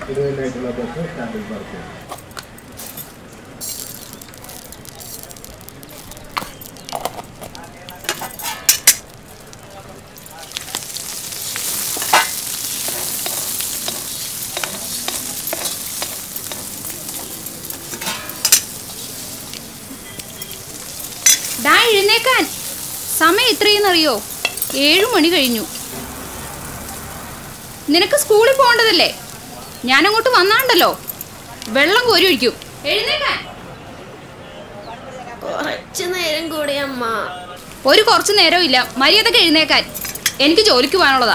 ഇതുവരെയായിട്ടുള്ള bus സ്റ്റാൻഡിൽ park ചെയ്യും ഡാ എഴുന്നേക്കാൻ സമയം എത്രയെന്നറിയോ ഏഴു മണി കഴിഞ്ഞു നിനക്ക് സ്കൂളിൽ പോകേണ്ടതല്ലേ ഞാനങ്ങോട്ട് വന്നാണ്ടല്ലോ വെള്ളം കോരി ഒഴിക്കും എഴുന്നേക്കാൻ കുറച്ചു നേരം കൂടി അമ്മ ഒരു കുറച്ചു നേരവും ഇല്ല മര്യാദക്ക് എഴുന്നേക്കാൻ എനിക്ക് ജോലിക്ക് പോകാനുള്ളതാ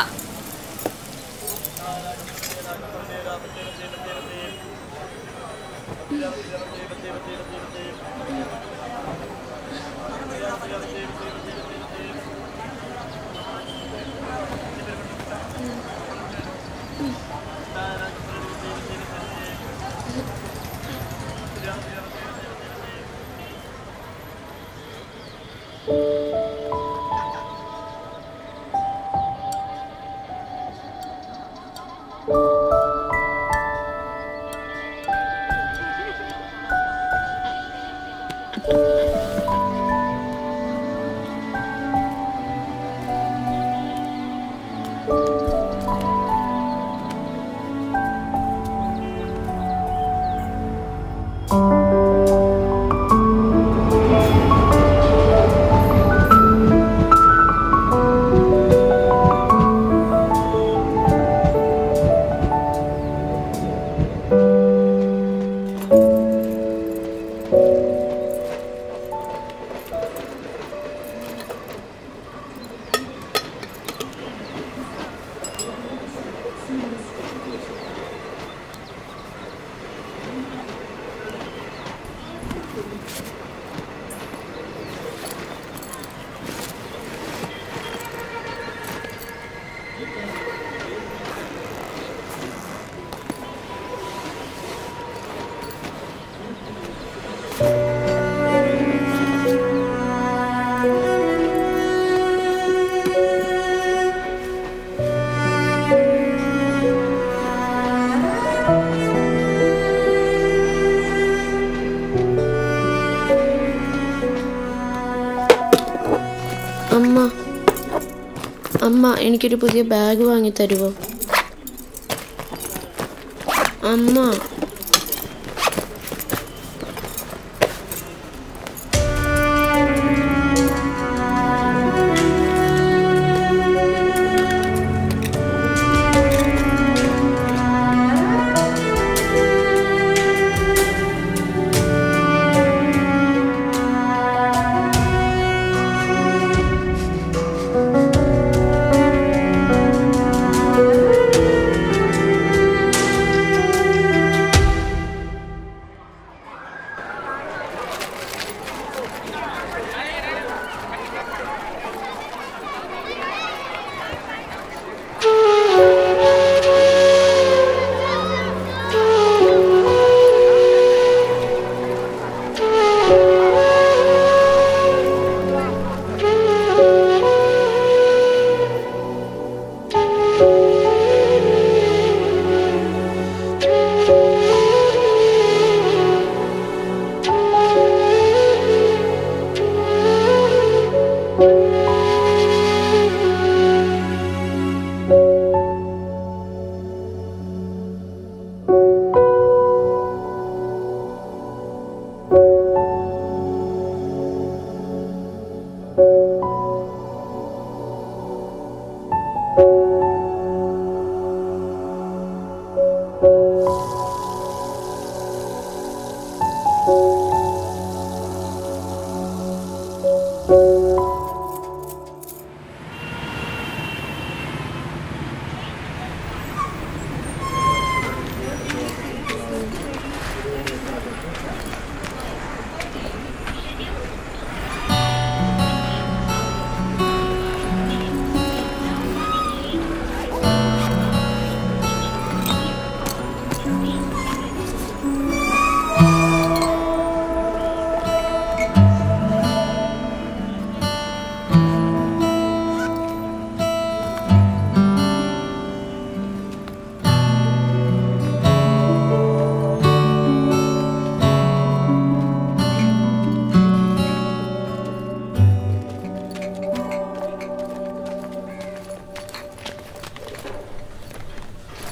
അമ്മ അമ്മ എനിക്കൊരു പുതിയ ബാഗ് വാങ്ങി തരുമോ അമ്മ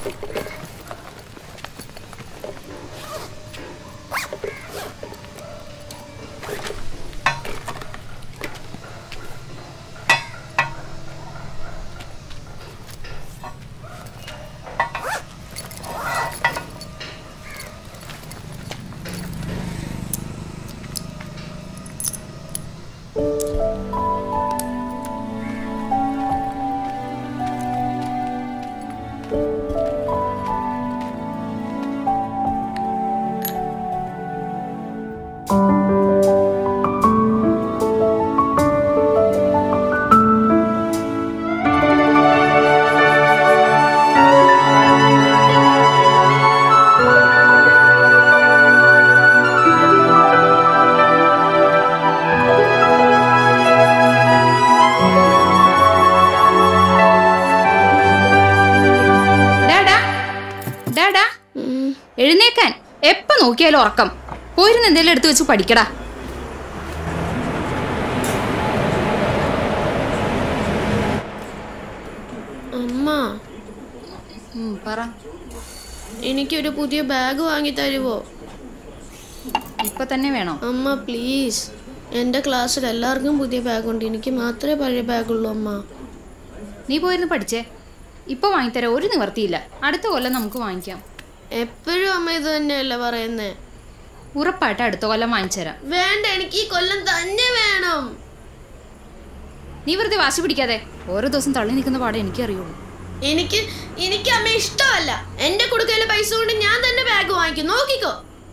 ഡാഡാ ഡാഡാ ഉം. എഴുന്നേക്കാൻ എപ്പ നോക്കിയാലും ഉറക്കം പോയിരുന്ന് എന്തെങ്കിലും എടുത്തു വെച്ച് പഠിക്കടാ അമ്മ ഉം, പറ എനിക്കൊരു പുതിയ ബാഗ് വാങ്ങി തരുമോ ഇപ്പൊ തന്നെ വേണോ അമ്മ പ്ലീസ് എൻ്റെ ക്ലാസ്സിൽ എല്ലാവർക്കും പുതിയ ബാഗുണ്ട് എനിക്ക് മാത്രമേ പഴയ ബാഗുള്ളൂ അമ്മ നീ പോയിരുന്ന് പഠിച്ചേ ഇപ്പൊ വാങ്ങിത്തരാം ഒരു നിവർത്തിയില്ല അടുത്ത കൊല്ലം നമുക്ക് വാങ്ങിക്കാം എപ്പോഴും അമ്മ ഇത് തന്നെയല്ലേ പറയുന്നേ ഉറപ്പായിട്ട് അടുത്ത കൊല്ലം വാങ്ങിച്ചു തരാം വേണ്ട എനിക്ക് ഈ കൊല്ലം തന്നെ വേണം നീ വെറുതെ വാശി പിടിക്കാതെ ഓരോ ദിവസം തള്ളി നിൽക്കുന്ന പാടെ എനിക്കറിയുള്ളൂ എനിക്ക് എനിക്ക് അമ്മ ഇഷ്ടമല്ല എന്റെ കൊടുക്കയിലെ പൈസ കൊണ്ട് ഞാൻ തന്നെ ബാഗ് വാങ്ങിക്കും നോക്കിക്കോ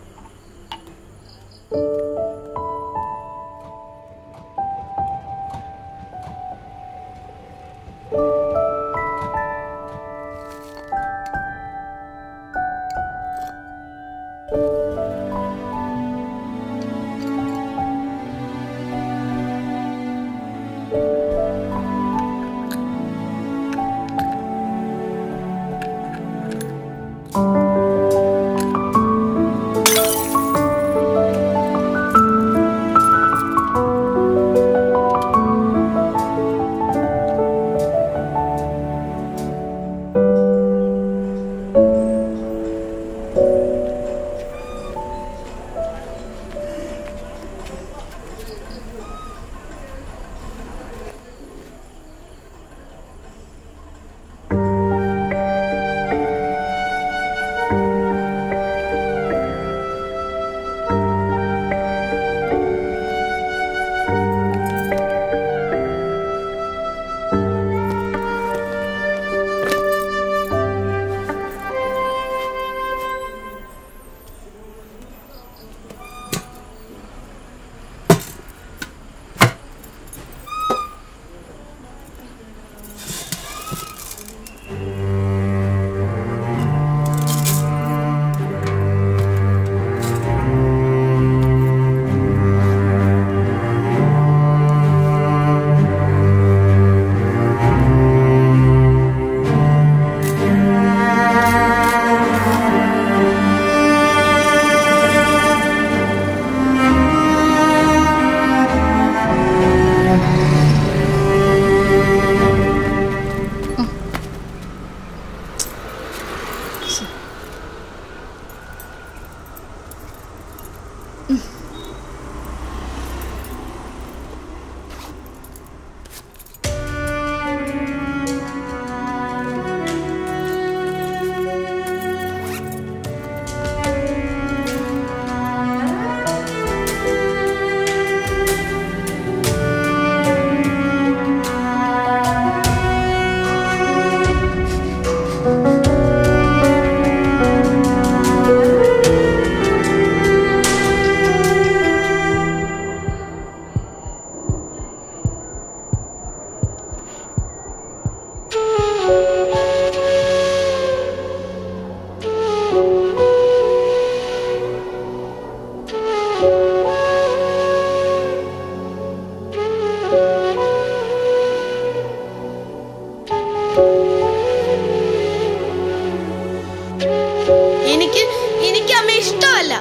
എനിക്ക് എനിക്ക് അമ്മ ഇഷ്ടമല്ല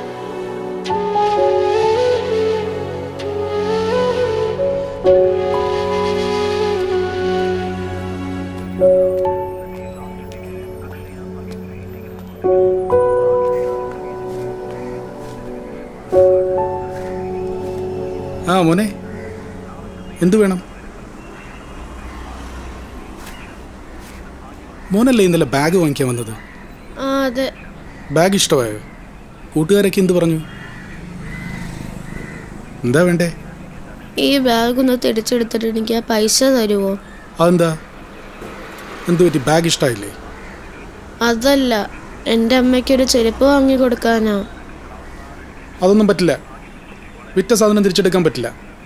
മോനെ എന്തു വേണം മോനല്ലേ ഇന്നലെ ബാഗ് വാങ്ങിക്കാൻ വന്നത് ആ അതെ ബാഗ് ഇഷ്ടമായോ കൂട്ടുകാരൊക്കെ എന്ത് പറഞ്ഞു എന്താ വേണ്ടേ ഈ ബാഗ് ഒന്ന് തിരിച്ചെടുത്തിട്ട് എനിക്ക് ആ പൈസ തരുമോ അതെന്താ എന്തു പറ്റി ബാഗ് ഇഷ്ടമായില്ലേ അതല്ല എൻ്റെ അമ്മയ്ക്കൊരു ചെരുപ്പ് വാങ്ങി കൊടുക്കാനാ അതൊന്നും പറ്റില്ല വിറ്റ സാധനം തിരിച്ചെടുക്കാൻ പറ്റില്ല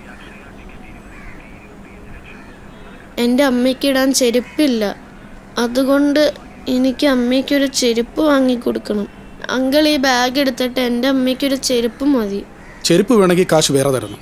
എൻ്റെ അമ്മയ്ക്ക് ഇടാൻ ചെരുപ്പില്ല അതുകൊണ്ട് എനിക്ക് അമ്മയ്ക്കൊരു ചെരുപ്പ് വാങ്ങി കൊടുക്കണം അങ്കിൾ ഈ ബാഗ് എടുത്തിട്ട് എൻ്റെ അമ്മയ്ക്കൊരു ചെരുപ്പ് മതി ചെരുപ്പ് വേണമെങ്കിൽ കാശ് വേറെ തരണം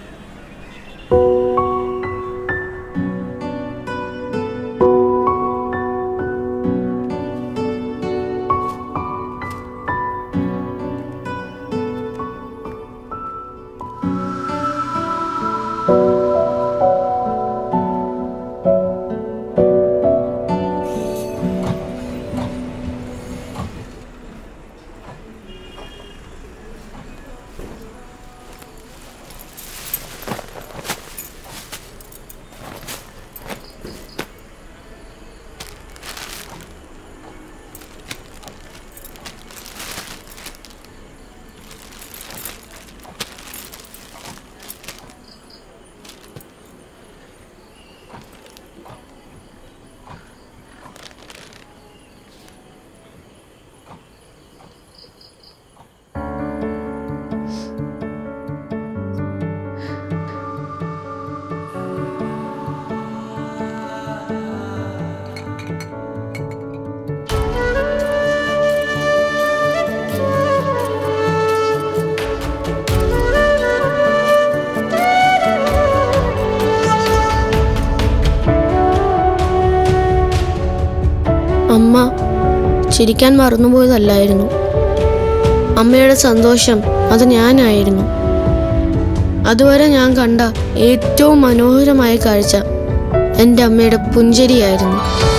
അമ്മ ചിരിക്കാൻ മറന്നുപോയതല്ലായിരുന്നു അമ്മയുടെ സന്തോഷം അത് ഞാനായിരുന്നു അതുവരെ ഞാൻ കണ്ട ഏറ്റവും മനോഹരമായ കാഴ്ച എൻ്റെ അമ്മയുടെ പുഞ്ചരിയായിരുന്നു